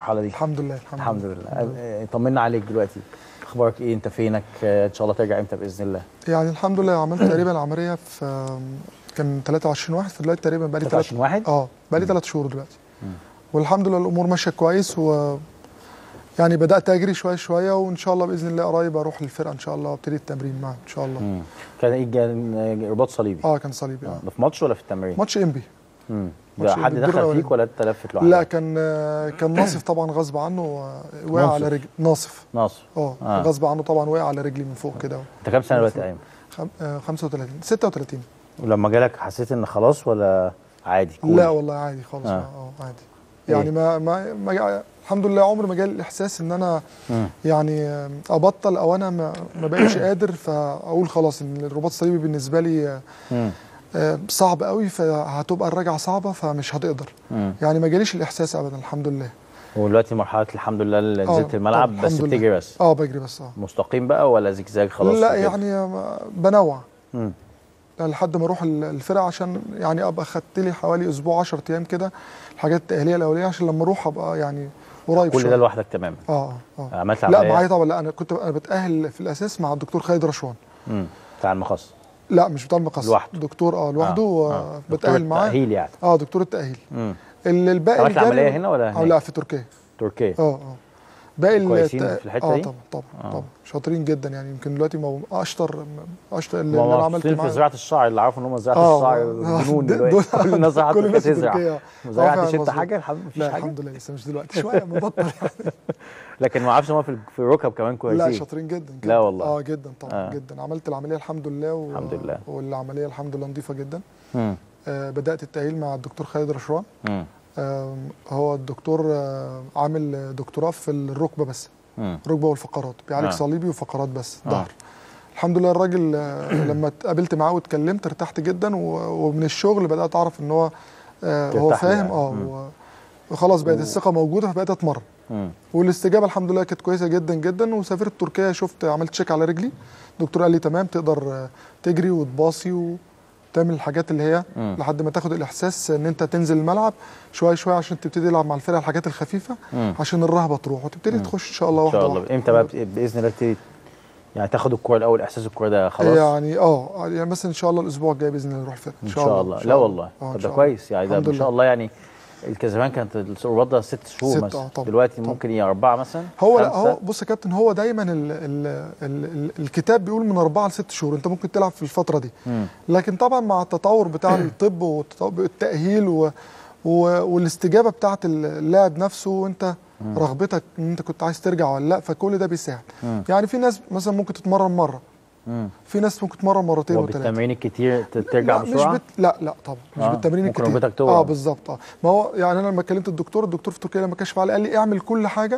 المرحله دي الحمد لله الحمد, الحمد لله آه، طمنا عليك دلوقتي اخبارك ايه انت فينك آه، ان شاء الله ترجع امتى باذن الله يعني الحمد لله عملت تقريبا العمليه في كان 23 واحد فدلوقتي تقريبا بقى لي 23 واحد اه بقى لي ثلاث شهور دلوقتي والحمد لله الامور ماشيه كويس و يعني بدات اجري شويه شويه وان شاء الله باذن الله قريب اروح للفرقه ان شاء الله وابتدي التمرين معاهم ان شاء الله مم. كان ايه كان رباط صليبي اه كان صليبي آه، اه ده في ماتش ولا في التمرين ماتش انبي مم. ماتش ده حد الدور دخل الأولاني. فيك ولا انت لفت لوحدك لا كان كان ناصف طبعا غصب عنه آه، وقع على منصف. رجل ناصف ناصر اه آه. غصب عنه طبعا وقع على رجلي من فوق كده انت كام سنه دلوقتي يا ايمن خم... آه 35 36 ولما جالك حسيت ان خلاص ولا عادي كول؟ لا والله عادي خالص آه. اه, آه عادي إيه؟ يعني ما ما, ما الحمد لله عمري ما جالي الاحساس ان انا مم. يعني آه، ابطل او انا ما, ما بقتش قادر فاقول خلاص ان الرباط الصليبي بالنسبه لي آه، مم. آه، صعب قوي فهتبقى الرجعه صعبه فمش هتقدر مم. يعني ما جاليش الاحساس ابدا الحمد لله ودلوقتي مرحله الحمد لله اللي آه، نزلت الملعب طبعاً، بس الحمد لله. بتجري بس اه بجري بس اه مستقيم بقى ولا زجزاج خلاص لا وكده؟ يعني آه، بنوع مم. لحد ما اروح ال- الفرقه عشان يعني ابقى خدت لي حوالي اسبوع 10 ايام كده الحاجات التاهيليه الاوليه عشان لما اروح ابقى يعني قريب كل شويه ده لوحدك تماما اه اه عملت لا عمليه معايا طبعا لا انا كنت انا بتاهل في الاساس مع الدكتور خالد رشوان مم. بتاع المخصص لا مش بتاع المقص لوحده. دكتور اه لوحده آه، آه. آه. دكتور بتاهل معاه التأهيل يعني اه دكتور التاهيل مم. اللي الباقي عملت الجانب- العملية هنا ولا اه هناك؟ لا في تركيا تركيا اه اه باقي ال- كويسين الت- في الحتة اه دي؟ طبعا طبعا آه. طبعا شاطرين جدا يعني يمكن دلوقتي مو- اشطر اشطر اللي, هم اللي انا عملت مبسوطين في معاه زراعه الشعر اللي عارفه ان هم زراعه آه، الشعر آه، جنون دول- دلوقتي كل الناس راحت كل تركيا الناس في تزرع تركيا. ما آه، زرعتش فعلا انت مظبوط. حاجه الحمد مفيش لا حاجه الحمد لله لسه مش دلوقتي شويه مبطل يعني لكن ما اعرفش هم في في الركب كمان لا كويسين شاطرين جدا جدا لا والله. اه جدا طبعا آه. آه. جدا عملت العمليه الحمد لله و... الحمد لله. والعمليه الحمد لله نظيفه جدا مم. آه بدات التاهيل مع الدكتور خالد رشوان مم. آه هو الدكتور آه عامل دكتوراه في الركبه بس مم. الركبه والفقرات بيعالج آه. صليبي وفقرات بس آه. ظهر الحمد لله الراجل آه، لما اتقابلت معاه واتكلمت ارتحت جدا و- ومن الشغل بدات اعرف ان هو آه هو ترتاح له فاهم يعني. اه مم. و- وخلاص بقت الثقه موجوده فبقيت اتمرن مم. والاستجابه الحمد لله كانت كويسه جدا جدا وسافرت تركيا شفت عملت تشيك على رجلي الدكتور قال لي تمام تقدر آه، تجري وتباصي وتعمل الحاجات اللي هي مم. لحد ما تاخد الاحساس ان انت تنزل الملعب شويه شويه عشان تبتدي تلعب مع الفرقه الحاجات الخفيفه مم. عشان الرهبه تروح وتبتدي تخش ان شاء الله ان واحده شاء الله واحده امتى بقى بت- باذن الله تبتدي يعني تاخد الكوره الاول احساس الكوره ده خلاص يعني اه يعني مثلا ان شاء الله الاسبوع الجاي باذن الله نروح الفرقه ان شاء الله إن لا والله آه، إن طب شاء ده الله. كويس يعني ده الحمد ان شاء لله. الله يعني كان زمان كانت الرباط ده ست شهور ست، مثلا آه، طبعا، دلوقتي طبعا. ممكن ايه اربعه مثلا هو لا خمسة؟ هو بص يا كابتن هو دايما ال ال ال ال الكتاب بيقول من اربعه لست شهور انت ممكن تلعب في الفتره دي مم. لكن طبعا مع التطور بتاع الطب والتاهيل و و والاستجابه بتاعه اللاعب نفسه وانت رغبتك ان انت كنت عايز ترجع ولا لا فكل ده بيساعد مم. يعني في ناس مثلا ممكن تتمرن مره مم. في ناس ممكن تتمرن مرتين وثلاثه وبالتمرين الكتير ت- ترجع لا مش بسرعه بت... لا لا طبعا مش آه، بالتمرين ممكن الكتير ركبتك تورم. اه بالظبط اه ما هو يعني انا لما كلمت الدكتور الدكتور في تركيا لما كشف علي قال لي اعمل كل حاجه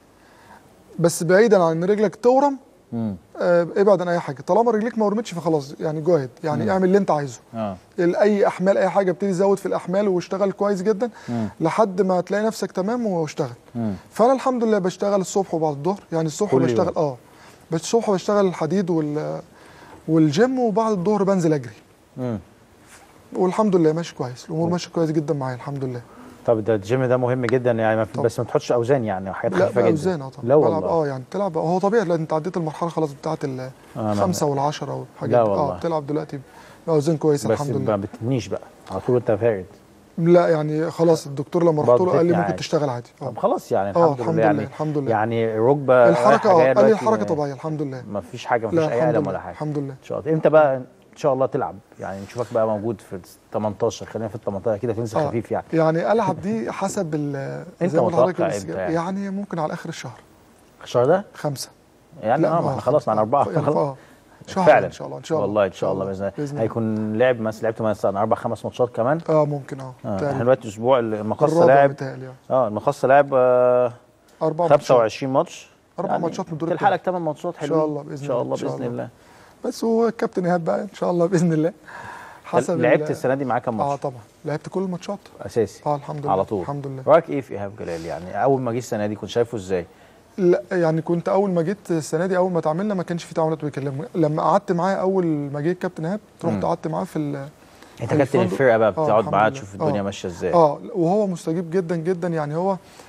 بس بعيدا عن ان رجلك تورم مم. آه ابعد عن اي حاجه طالما رجليك ما ورمتش فخلاص يعني جاهد يعني مم. اعمل اللي انت عايزه اه ال- اي احمال اي حاجه ابتدي زود في الاحمال واشتغل كويس جدا مم. لحد ما تلاقي نفسك تمام واشتغل مم. فانا الحمد لله بشتغل الصبح وبعد الظهر يعني الصبح كل بشتغل يوم. اه بس الصبح بشتغل الحديد وال والجيم وبعد الظهر بنزل اجري مم. والحمد لله ماشي كويس الامور ماشيه كويس جدا معايا الحمد لله طب ده الجيم ده مهم جدا يعني ما في طبعا. بس ما تحطش اوزان يعني حاجات لا خفيفه جدا باوزان اه طبعا لا بلعب والله اه يعني تلعب هو طبيعي لان انت عديت المرحله خلاص بتاعه آه، الخمسه والعشره والحاجات لا دي. والله. اه بتلعب دلوقتي باوزان كويسه بس الحمد ما لله بتتنيش بقى على طول انت فارد لا يعني خلاص الدكتور لما رحت له قال لي بتتني ممكن عادي. تشتغل عادي اه طب خلاص يعني اه الحمد الحمد لله لله يعني الحمد لله يعني ركبه الحركه رايحة اه جاية قال لي دلوقتي الحركه طبيعيه الحمد لله ما فيش حاجه ما فيش لا اي الحمد الم لله ولا حاجه الحمد لله ان شاء الله امتى بقى ان شاء الله تلعب يعني نشوفك بقى موجود في ال 18 خلينا في ال 18 كده تنزل آه. خفيف يعني يعني العب دي حسب ال أنت زي ما قلت لحضرتك متوقع الاستجابة. إمتى يعني؟ يعني ممكن على اخر الشهر الشهر ده خمسه يعني لا، اه ما ما احنا خلاص معانا اربعه يعني خلاص اه شهر فعلا ان شاء الله ان شاء الله والله ان شاء الله باذن الله باذن الله هيكون لعب مثلا لعبت مثلا اربع خمس ماتشات كمان اه ممكن اه آه. تقريباً. احنا دلوقتي اسبوع المقصه الرابع لاعب بتهيألي اه اه المقصه لاعب آه اربع ماتشات 25 ماتش أربع ماتشات من الدور تلحق لك التاني. 8 ماتشات إن حلوين شاء الله بإذن ان شاء الله، الله إن شاء باذن الله. الله بس هو الكابتن ايهاب بقى ان شاء الله باذن الله حسب لعبت ال- السنه دي معاه كام اه ماتش طبعا لعبت كل الماتشات اساسي اه الحمد لله على طول الحمد لله رايك ايه في ايهاب جلال يعني اول ما جه السنه دي كنت شايفه ازاي لا يعني كنت اول ما جيت السنه دي اول ما اتعاملنا ما كانش في تعاملات بيكلمني لما قعدت معاه اول ما جه الكابتن ايهاب رحت مم. قعدت معاه في ال- انت كابتن الفندق. الفرقه بقى آه، بتقعد الحمد معاه لله. تشوف الدنيا آه. ماشيه ازاي اه وهو مستجيب جدا جدا يعني هو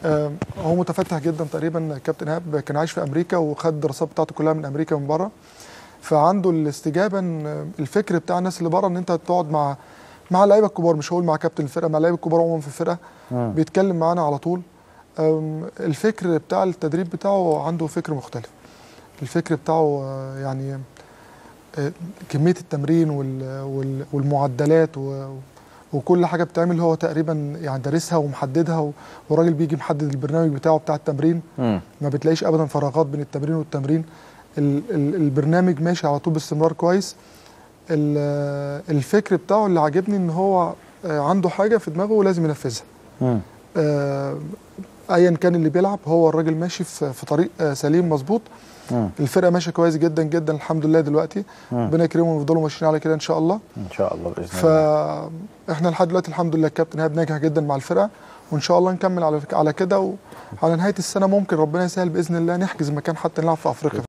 آه، هو متفتح جدا تقريبا كابتن ايهاب كان عايش في امريكا وخد الدراسات بتاعته كلها من امريكا من بره فعنده الاستجابه ان الفكر بتاع الناس اللي بره ان انت تقعد مع مع اللعيبه الكبار مش هقول مع كابتن الفرقه مع اللعيبه الكبار عموما في الفرقه مم. بيتكلم معانا على طول أم، الفكر بتاع التدريب بتاعه عنده فكر مختلف الفكر بتاعه آه، يعني آه، كمية التمرين وال- وال- والمعدلات و- وكل حاجة بتعمل هو تقريبا يعني دارسها ومحددها و- والراجل بيجي محدد البرنامج بتاعه بتاع التمرين مم. ما بتلاقيش ابدا فراغات بين التمرين والتمرين ال- ال- البرنامج ماشي على طول باستمرار كويس ال- الفكر بتاعه اللي عاجبني ان هو آه، عنده حاجة في دماغه ولازم ينفذها مم. آه، ايا كان اللي بيلعب هو الراجل ماشي في في طريق آه، سليم مظبوط مم. الفرقه ماشيه كويس جدا جدا الحمد لله دلوقتي مم. ربنا يكرمهم ويفضلوا ماشيين على كده ان شاء الله ان شاء الله باذن الله فاحنا لحد دلوقتي الحمد لله الكابتن ايهاب ناجح جدا مع الفرقه وان شاء الله نكمل على على كده وعلى نهايه السنه ممكن ربنا يسهل باذن الله نحجز مكان حتى نلعب في افريقيا